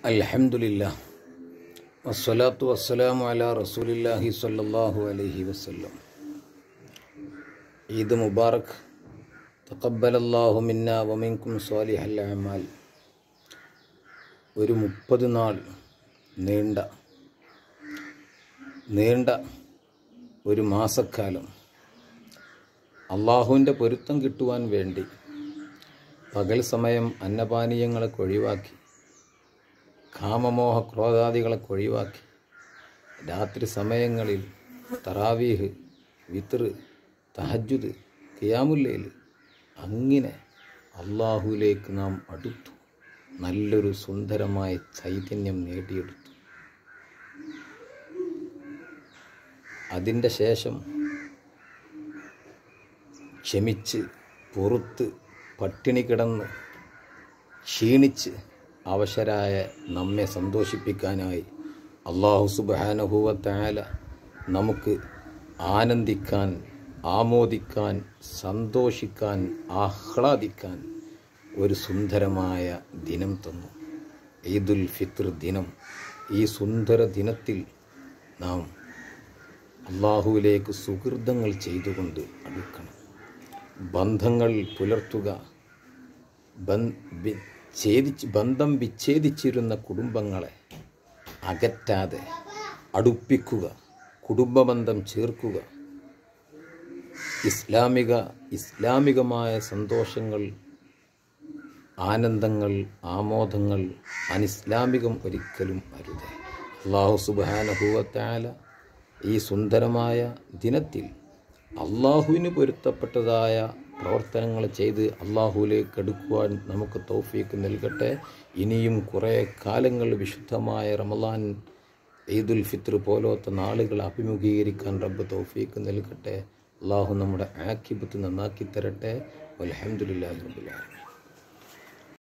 അൽഹംദുലില്ലാ വസ്സലാത്തു വസ്സലാമു അലാ റസൂലില്ലാഹി സ്വല്ലല്ലാഹു അലൈഹി വസല്ലം ഈദ് മുബാറക് തഖബ്ബലല്ലാഹു മിന്ന വമിൻകും സ്വാലിഹൽ അമാൽ ഒരു മുപ്പത് നാൾ നീണ്ട നീണ്ട ഒരു മാസക്കാലം അള്ളാഹുവിൻ്റെ പൊരുത്തം കിട്ടുവാൻ വേണ്ടി പകൽ സമയം അന്നപാനീയങ്ങളൊക്കെ ഒഴിവാക്കി കാമമോഹ ക്രോധാദികളൊക്കെ ഒഴിവാക്കി രാത്രി സമയങ്ങളിൽ തറാവീഹ് വിത്ര് തഹജുദ് കിയാമുല്ലയിൽ അങ്ങനെ അള്ളാഹുവിലേക്ക് നാം അടുത്തു നല്ലൊരു സുന്ദരമായ ചൈതന്യം നേടിയെടുത്തു അതിൻ്റെ ശേഷം ക്ഷമിച്ച് പുറത്ത് പട്ടിണി കിടന്ന് ക്ഷീണിച്ച് അവശരായ നമ്മെ സന്തോഷിപ്പിക്കാനായി അള്ളാഹു സുബാനുഭൂവത്തായ നമുക്ക് ആനന്ദിക്കാൻ ആമോദിക്കാൻ സന്തോഷിക്കാൻ ആഹ്ലാദിക്കാൻ ഒരു സുന്ദരമായ ദിനം തന്നു ഈദുൽ ഫിത്ർ ദിനം ഈ സുന്ദര ദിനത്തിൽ നാം അള്ളാഹുവിലേക്ക് സുഹൃതങ്ങൾ ചെയ്തുകൊണ്ട് അടുക്കണം ബന്ധങ്ങൾ പുലർത്തുക ഛേദിച്ച് ബന്ധം വിച്ഛേദിച്ചിരുന്ന കുടുംബങ്ങളെ അകറ്റാതെ അടുപ്പിക്കുക കുടുംബബന്ധം ചേർക്കുക ഇസ്ലാമിക ഇസ്ലാമികമായ സന്തോഷങ്ങൾ ആനന്ദങ്ങൾ ആമോദങ്ങൾ അനിസ്ലാമികം ഒരിക്കലും അരുത് അള്ളാഹു സുബാനഹുവത്താല ഈ സുന്ദരമായ ദിനത്തിൽ അള്ളാഹുവിന് പൊരുത്തപ്പെട്ടതായ പ്രവർത്തനങ്ങൾ ചെയ്ത് അള്ളാഹുവിലേക്ക് എടുക്കുവാൻ നമുക്ക് തൗഫീക്ക് നൽകട്ടെ ഇനിയും കുറേ കാലങ്ങൾ വിശുദ്ധമായ റമലാൻ ഈദുൽ ഫിത്ർ പോലത്തെ നാളുകൾ അഭിമുഖീകരിക്കാൻ റബ്ബ് തൗഫീക്ക് നൽകട്ടെ അള്ളാഹു നമ്മുടെ ആക്കിബത്ത് നന്നാക്കി തരട്ടെ അലഹമുല്ലാ റബ്ബുലാലും